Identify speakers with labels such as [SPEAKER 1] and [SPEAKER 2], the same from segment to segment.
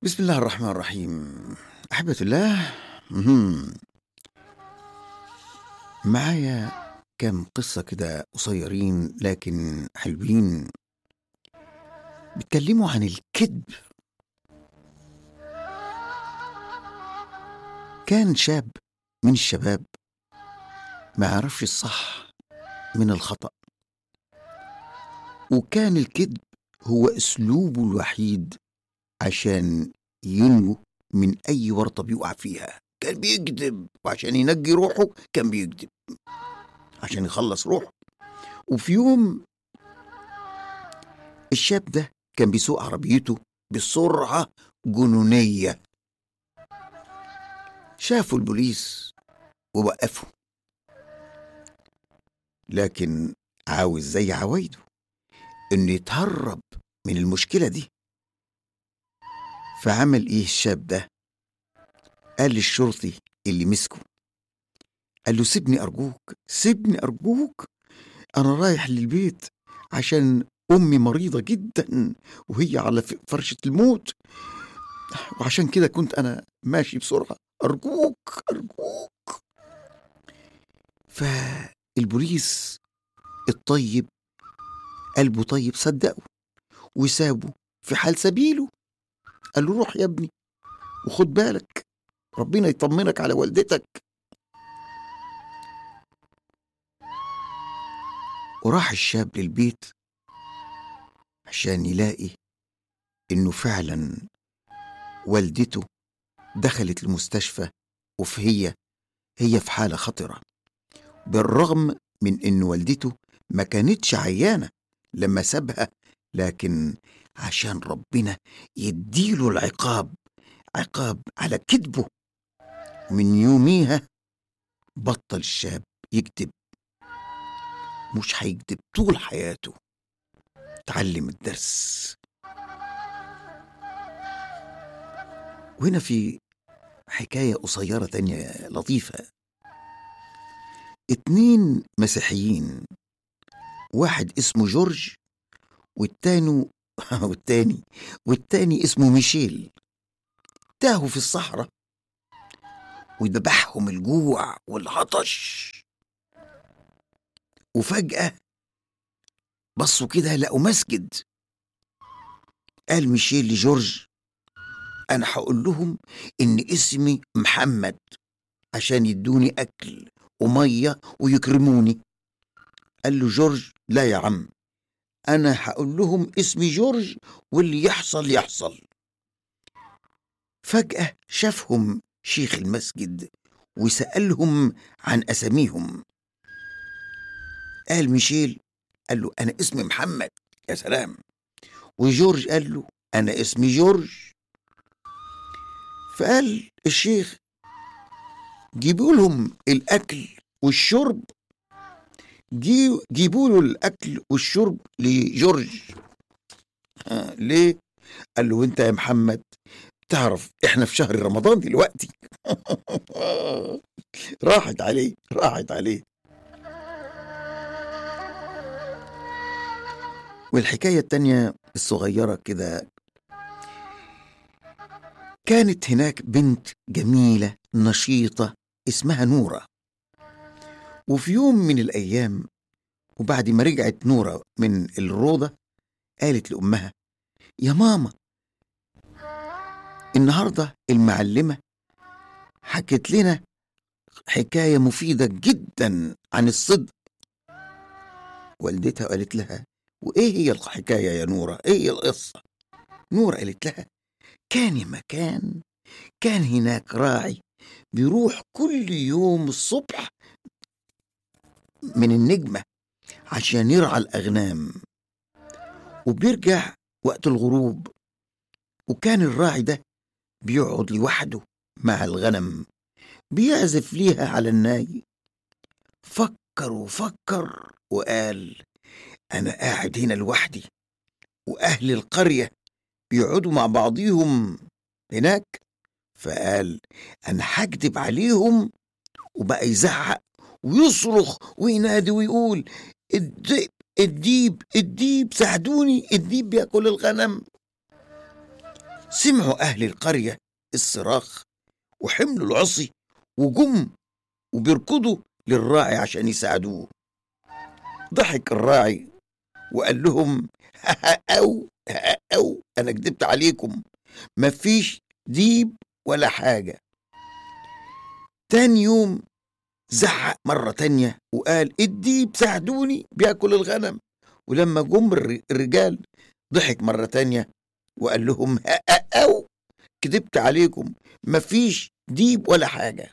[SPEAKER 1] بسم الله الرحمن الرحيم أحبة الله مهم. معايا كام قصة كده قصيرين لكن حلوين بيتكلموا عن الكذب كان شاب من الشباب ما عرفش الصح من الخطأ وكان الكذب هو أسلوبه الوحيد عشان ينجو من أي ورطة بيقع فيها كان بيكذب وعشان ينجي روحه كان بيكذب عشان يخلص روحه وفي يوم الشاب ده كان بيسوق عربيته بسرعة جنونية شافوا البوليس ووقفوا لكن عاوز زي عوايده انه يتهرب من المشكلة دي فعمل ايه الشاب ده قال للشرطي اللي مسكه قال له سيبني ارجوك سيبني ارجوك انا رايح للبيت عشان امي مريضه جدا وهي على ف- فرشه الموت وعشان كده كنت انا ماشي بسرعه ارجوك ارجوك فالبوليس الطيب قلبه طيب صدقه وسابه في حال سبيله قال له روح يا ابني وخد بالك ربنا يطمنك على والدتك وراح الشاب للبيت عشان يلاقي انه فعلا والدته دخلت المستشفى وفي هي في حالة خطرة بالرغم من ان والدته ما كانتش عيانة لما سابها لكن عشان ربنا يديله العقاب عقاب على كذبه ومن يوميها بطل الشاب يكذب مش هيكذب طول حياته تعلم الدرس وهنا في حكاية قصيرة تانية لطيفة اتنين مسيحيين واحد اسمه جورج والتاني والتاني والتاني اسمه ميشيل تاهوا في الصحراء وذبحهم الجوع والعطش وفجأة بصوا كده لقوا مسجد قال ميشيل لجورج أنا هقول لهم إن اسمي محمد عشان يدوني أكل ومية ويكرموني قال له جورج لا يا عم أنا هقول لهم اسمي جورج واللي يحصل يحصل فجأة شافهم شيخ المسجد وسألهم عن أساميهم قال ميشيل قال له أنا اسمي محمد يا سلام وجورج قال له أنا اسمي جورج فقال الشيخ جيبوا لهم الأكل والشرب جي- جيبوا له الأكل والشرب لجورج آه ليه؟ قال له أنت يا محمد تعرف إحنا في شهر رمضان دلوقتي راحت عليه راحت عليه والحكاية التانية الصغيرة كده كانت هناك بنت جميلة نشيطة اسمها نورة وفي يوم من الأيام وبعد ما رجعت نورة من الروضة قالت لأمها يا ماما النهاردة المعلمة حكت لنا حكاية مفيدة جدا عن الصدق والدتها قالت لها وإيه هي الحكاية يا نورة إيه هي القصة نورة قالت لها كان يا مكان كان هناك راعي بيروح كل يوم الصبح من النجمة عشان يرعى الأغنام وبيرجع وقت الغروب وكان الراعي ده بيقعد لوحده مع الغنم بيعزف ليها على الناي فكر وفكر وقال أنا قاعد هنا لوحدي وأهل القرية بيقعدوا مع بعضيهم هناك فقال أنا هكدب عليهم وبقى يزعق ويصرخ وينادي ويقول الديب الديب الديب ساعدوني الديب بياكل الغنم سمعوا أهل القرية الصراخ وحملوا العصي وجم وبيركضوا للراعي عشان يساعدوه ضحك الراعي وقال لهم أو أو أنا كدبت عليكم مفيش ديب ولا حاجة تاني يوم زعق مرة تانية وقال الديب ساعدوني بياكل الغنم ولما جم الرجال ضحك مرة تانية وقال لهم أو كدبت عليكم مفيش ديب ولا حاجة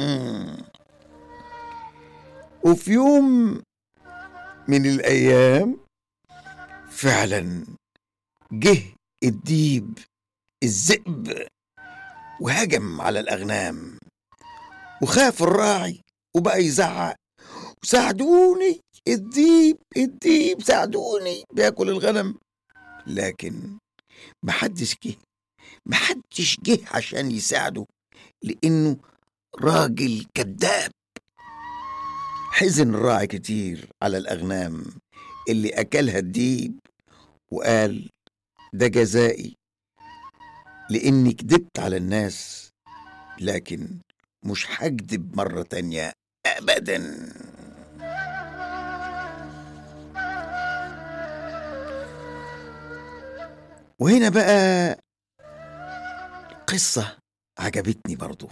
[SPEAKER 1] وفي يوم من الأيام فعلا جه الديب الذئب وهجم على الأغنام وخاف الراعي وبقى يزعق ساعدوني الديب الديب ساعدوني بياكل الغنم لكن محدش جه محدش جه عشان يساعده لأنه راجل كذاب حزن الراعي كتير على الأغنام اللي أكلها الديب وقال ده جزائي لإني كدبت على الناس لكن مش هكدب مرة تانية أبدا وهنا بقى قصة عجبتني برضو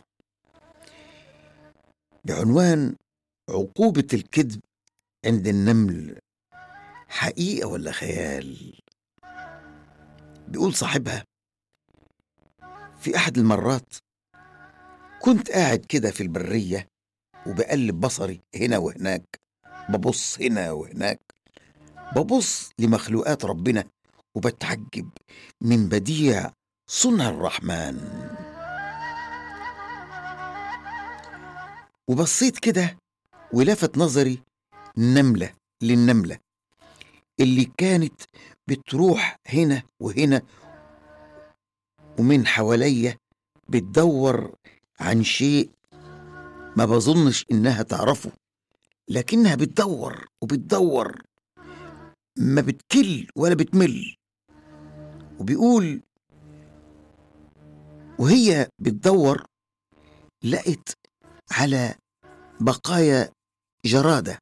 [SPEAKER 1] بعنوان عقوبة الكذب عند النمل حقيقة ولا خيال بيقول صاحبها في أحد المرات كنت قاعد كده في البرية وبقلب بصري هنا وهناك ببص هنا وهناك ببص لمخلوقات ربنا وبتعجب من بديع صنع الرحمن وبصيت كده ولفت نظري نملة للنملة اللي كانت بتروح هنا وهنا ومن حواليا بتدور عن شيء ما بظنش انها تعرفه لكنها بتدور وبتدور ما بتكل ولا بتمل وبيقول وهي بتدور لقت على بقايا جرادة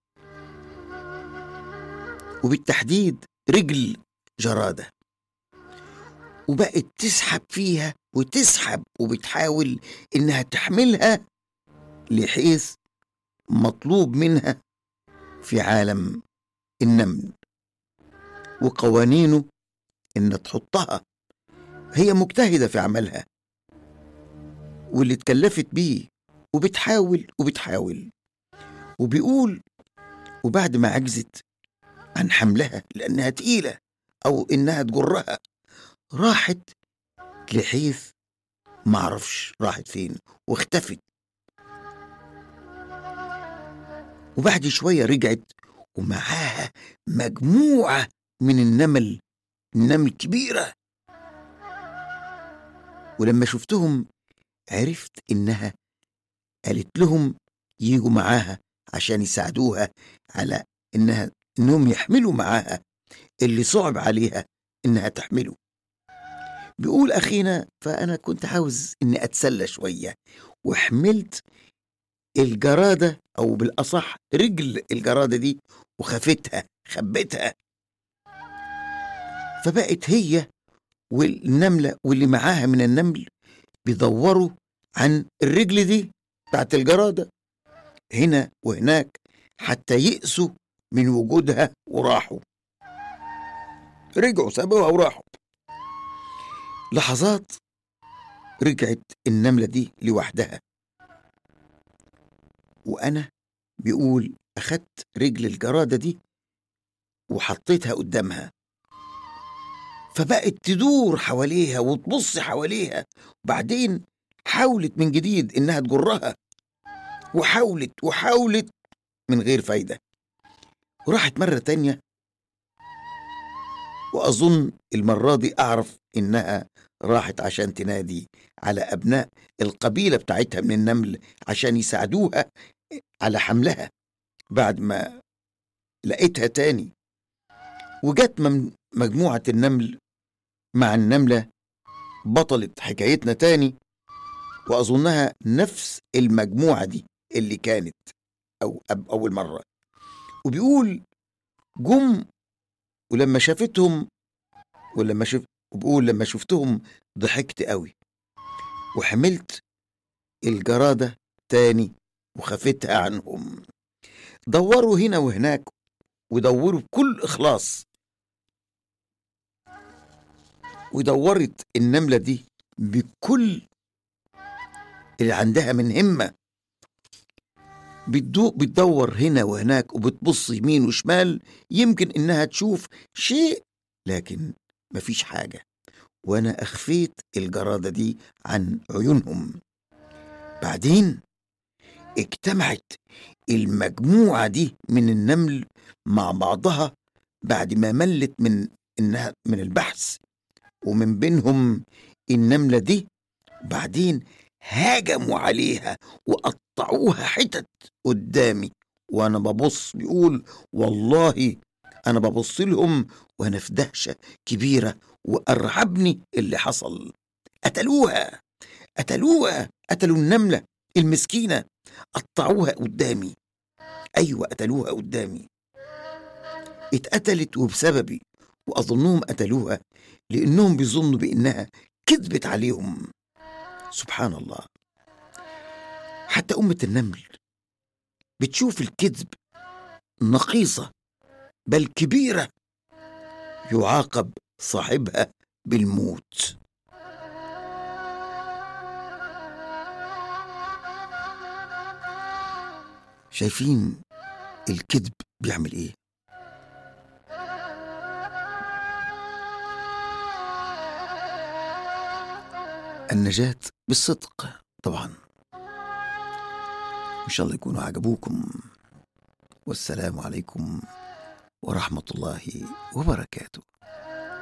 [SPEAKER 1] وبالتحديد رجل جرادة وبقت تسحب فيها وتسحب وبتحاول إنها تحملها لحيث مطلوب منها في عالم النمل وقوانينه إن تحطها هي مجتهدة في عملها واللي اتكلفت بيه وبتحاول وبتحاول وبيقول وبعد ما عجزت عن حملها لأنها تقيلة أو إنها تجرها راحت لحيث معرفش راحت فين واختفت وبعد شوية رجعت ومعاها مجموعة من النمل النمل كبيرة ولما شفتهم عرفت إنها قالت لهم يجوا معاها عشان يساعدوها على إنها إنهم يحملوا معاها اللي صعب عليها إنها تحمله بيقول أخينا فأنا كنت عاوز إني أتسلى شوية وحملت الجرادة أو بالأصح رجل الجرادة دي وخفتها خبيتها فبقت هي والنملة واللي معاها من النمل بيدوروا عن الرجل دي بتاعت الجرادة هنا وهناك حتى يئسوا من وجودها وراحوا رجعوا سابوها وراحوا لحظات رجعت النملة دي لوحدها وأنا بيقول أخدت رجل الجرادة دي وحطيتها قدامها فبقت تدور حواليها وتبص حواليها وبعدين حاولت من جديد إنها تجرها وحاولت وحاولت من غير فايدة وراحت مرة تانية وأظن المرة دي أعرف إنها راحت عشان تنادي على أبناء القبيلة بتاعتها من النمل عشان يساعدوها على حملها بعد ما لقيتها تاني وجت مجموعة النمل مع النملة بطلة حكايتنا تاني وأظنها نفس المجموعة دي اللي كانت أو أب أول مرة وبيقول جم ولما شافتهم ولما شف وبقول لما شفتهم ضحكت قوي وحملت الجرادة تاني وخفتها عنهم دوروا هنا وهناك ودوروا بكل إخلاص ودورت النملة دي بكل اللي عندها من همة بتدو بتدور هنا وهناك وبتبص يمين وشمال يمكن إنها تشوف شيء لكن مفيش حاجة وأنا أخفيت الجرادة دي عن عيونهم بعدين اجتمعت المجموعة دي من النمل مع بعضها بعد ما ملت من إنها من البحث ومن بينهم النملة دي بعدين هاجموا عليها وقطعوها حتت قدامي وأنا ببص بيقول والله أنا ببص لهم وأنا في دهشة كبيرة وأرعبني اللي حصل قتلوها قتلوها قتلوا النملة المسكينة قطعوها قدامي أيوة قتلوها قدامي اتقتلت وبسببي وأظنهم قتلوها لأنهم بيظنوا بأنها كذبت عليهم سبحان الله حتى أمة النمل بتشوف الكذب نقيصة بل كبيرة يعاقب صاحبها بالموت شايفين الكذب بيعمل ايه النجاة بالصدق طبعا إن شاء الله يكونوا عجبوكم والسلام عليكم ورحمة الله وبركاته